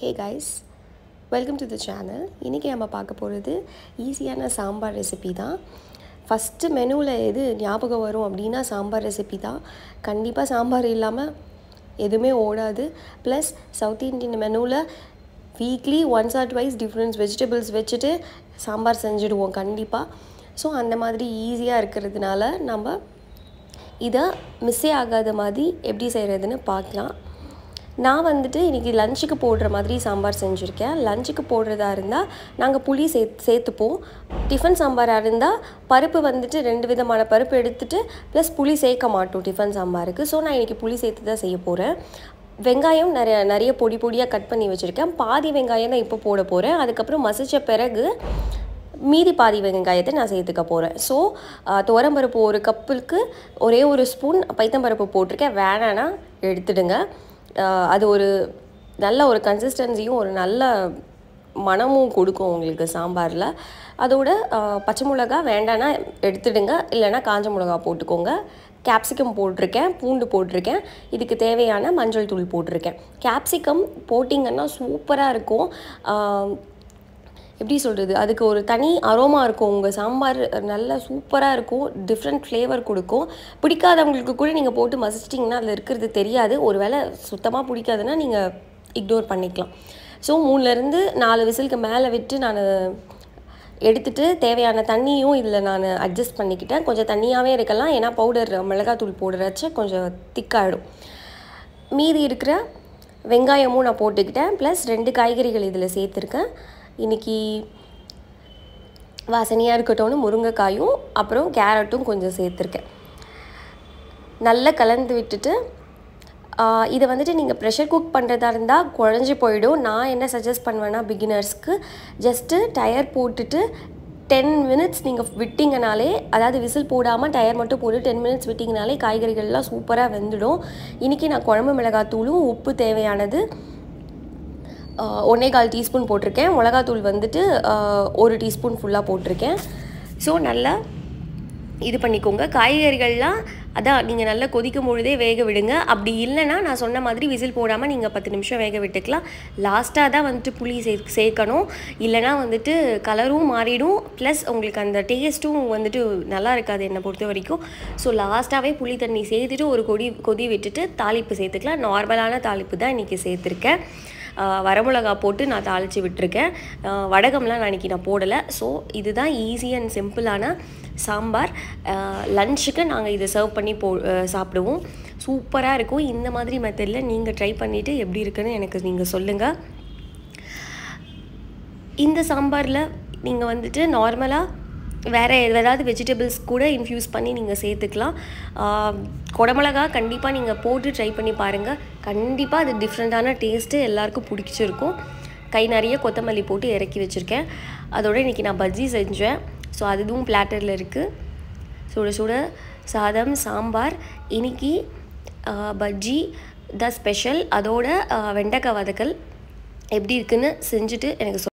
hey guys welcome to the channel இன்றைக்கி நம்ம பார்க்க போகிறது ஈஸியான சாம்பார் ரெசிபி தான் ஃபஸ்ட்டு மெனுவில் எது ஞாபகம் வரும் அப்படின்னா சாம்பார் ரெசிபி தான் கண்டிப்பாக சாம்பார் இல்லாமல் எதுவுமே ஓடாது ப்ளஸ் சவுத் இண்டியன் மெனுவில் weekly once or twice differents vegetables வச்சுட்டு சாம்பார் செஞ்சுடுவோம் கண்டிப்பாக ஸோ அந்த மாதிரி ஈஸியாக இருக்கிறதுனால நம்ம இதை மிஸ்ஸே ஆகாத மாதிரி எப்படி செய்கிறதுன்னு பார்க்கலாம் நான் வந்துட்டு இன்றைக்கி லஞ்சுக்கு போடுற மாதிரி சாம்பார் செஞ்சுருக்கேன் லஞ்சுக்கு போடுறதா இருந்தால் நாங்கள் புளி சே சேர்த்துப்போம் டிஃபன் சாம்பாராக இருந்தால் பருப்பு வந்துட்டு ரெண்டு விதமான பருப்பு எடுத்துகிட்டு ப்ளஸ் புளி சேர்க்க மாட்டோம் டிஃபன் சாம்பாருக்கு ஸோ நான் இன்றைக்கி புளி சேர்த்து தான் செய்ய போகிறேன் வெங்காயம் நிறைய நிறைய பொடி பொடியாக கட் பண்ணி வச்சுருக்கேன் பாதி வெங்காயம் தான் இப்போ போட போகிறேன் அதுக்கப்புறம் மசித்த பிறகு மீதி பாதி வெங்காயத்தை நான் சேர்த்துக்க போகிறேன் ஸோ துவரம்பருப்பு ஒரு கப்புக்கு ஒரே ஒரு ஸ்பூன் பைத்தம்பருப்பு போட்டிருக்கேன் வேணான்னா எடுத்துடுங்க அது ஒரு நல்ல ஒரு கன்சிஸ்டன்சியும் ஒரு நல்ல மனமும் கொடுக்கும் உங்களுக்கு சாம்பாரில் அதோட பச்சை மிளகா வேண்டான்னா எடுத்துடுங்க இல்லைன்னா காஞ்ச மிளகா போட்டுக்கோங்க கேப்சிகம் போட்டிருக்கேன் பூண்டு போட்டிருக்கேன் இதுக்கு தேவையான மஞ்சள் தூள் போட்டிருக்கேன் கேப்சிகம் போட்டிங்கன்னா சூப்பராக இருக்கும் எப்படி சொல்கிறது அதுக்கு ஒரு தனி அரோமா இருக்கும் உங்கள் சாம்பார் நல்லா சூப்பராக இருக்கும் டிஃப்ரெண்ட் ஃப்ளேவர் கொடுக்கும் பிடிக்காதவங்களுக்கு கூட நீங்கள் போட்டு மசிச்சிட்டிங்கன்னா அதில் இருக்கிறது தெரியாது ஒரு வேளை சுத்தமாக பிடிக்காதுன்னா நீங்கள் இக்னோர் பண்ணிக்கலாம் ஸோ மூணுலேருந்து நாலு விசிலுக்கு மேலே விட்டு நான் எடுத்துகிட்டு தேவையான தண்ணியும் இதில் நான் அட்ஜஸ்ட் பண்ணிக்கிட்டேன் கொஞ்சம் தண்ணியாகவே இருக்கலாம் ஏன்னா பவுடர் மிளகாத்தூள் போடுறச்ச கொஞ்சம் திக்காகிடும் மீதி இருக்கிற வெங்காயமும் நான் போட்டுக்கிட்டேன் ப்ளஸ் ரெண்டு காய்கறிகள் இதில் சேர்த்துருக்கேன் இன்றைக்கி வாசனையாக இருக்கட்டும்னு முருங்கைக்காயும் அப்புறம் கேரட்டும் கொஞ்சம் சேர்த்துருக்கேன் நல்லா கலந்து விட்டுட்டு இதை வந்துட்டு நீங்கள் ப்ரெஷர் குக் பண்ணுறதா இருந்தால் குழஞ்சி போயிடும் நான் என்ன சஜஸ்ட் பண்ணுவேன்னா பிகினர்ஸ்க்கு ஜஸ்ட்டு டயர் போட்டுட்டு டென் மினிட்ஸ் நீங்கள் விட்டிங்கனாலே அதாவது விசில் போடாமல் டயர் மட்டும் போட்டு டென் மினிட்ஸ் விட்டிங்கனாலே காய்கறிகள்லாம் சூப்பராக வெந்துடும் இன்றைக்கி நான் குழம்பு மிளகாத்தூளும் உப்பு தேவையானது ஒன்றே கால் டீஸ்பூன் போட்டிருக்கேன் மிளகாத்தூள் வந்துட்டு ஒரு டீஸ்பூன் ஃபுல்லாக போட்டிருக்கேன் ஸோ நல்லா இது பண்ணிக்கோங்க காய்கறிகள்லாம் அதான் நீங்கள் நல்லா கொதிக்கும் பொழுதே வேக விடுங்க அப்படி இல்லைன்னா நான் சொன்ன மாதிரி விசில் போடாமல் நீங்கள் பத்து நிமிஷம் வேக விட்டுக்கலாம் லாஸ்ட்டாக தான் வந்துட்டு புளி சே சேர்க்கணும் இல்லைனா வந்துட்டு கலரும் மாறிடும் ப்ளஸ் உங்களுக்கு அந்த டேஸ்ட்டும் வந்துட்டு நல்லா இருக்காது என்னை பொறுத்த வரைக்கும் ஸோ லாஸ்ட்டாகவே புளி தண்ணி சேர்த்துட்டு ஒரு கொடி கொதி விட்டுட்டு தாளிப்பு சேர்த்துக்கலாம் நார்மலான தாளிப்பு தான் இன்றைக்கி சேர்த்துருக்கேன் வரமிளகா போட்டு நான் தாளித்து விட்டுருக்கேன் வடகம்லாம் நான் இன்றைக்கி நான் போடலை ஸோ இதுதான் ஈஸி அண்ட் சிம்பிளான சாம்பார் லன்ச்சுக்கு நாங்கள் இதை சர்வ் பண்ணி போ சாப்பிடுவோம் சூப்பராக இருக்கும் இந்த மாதிரி மெத்தடில் நீங்கள் ட்ரை பண்ணிவிட்டு எப்படி இருக்குன்னு எனக்கு நீங்கள் சொல்லுங்கள் இந்த சாம்பாரில் நீங்கள் வந்துட்டு நார்மலாக வேறு ஏதாவது வெஜிடபிள்ஸ் கூட இன்ஃப்யூஸ் பண்ணி நீங்கள் சேர்த்துக்கலாம் குடமிளகா கண்டிப்பாக நீங்கள் போட்டு ட்ரை பண்ணி பாருங்கள் கண்டிப்பாக அது டிஃப்ரெண்ட்டான டேஸ்ட்டு எல்லாருக்கும் பிடிச்சிருக்கும் கை நிறைய கொத்தமல்லி போட்டு இறக்கி வச்சுருக்கேன் அதோட இன்றைக்கி நான் பஜ்ஜி செஞ்சேன் ஸோ அதுவும் பிளாட்டரில் இருக்குது சுட சுட சாதம் சாம்பார் இன்றைக்கி பஜ்ஜி த ஸ்பெஷல் அதோட வெண்டைக்காய் வதக்கல் எப்படி இருக்குன்னு செஞ்சுட்டு எனக்கு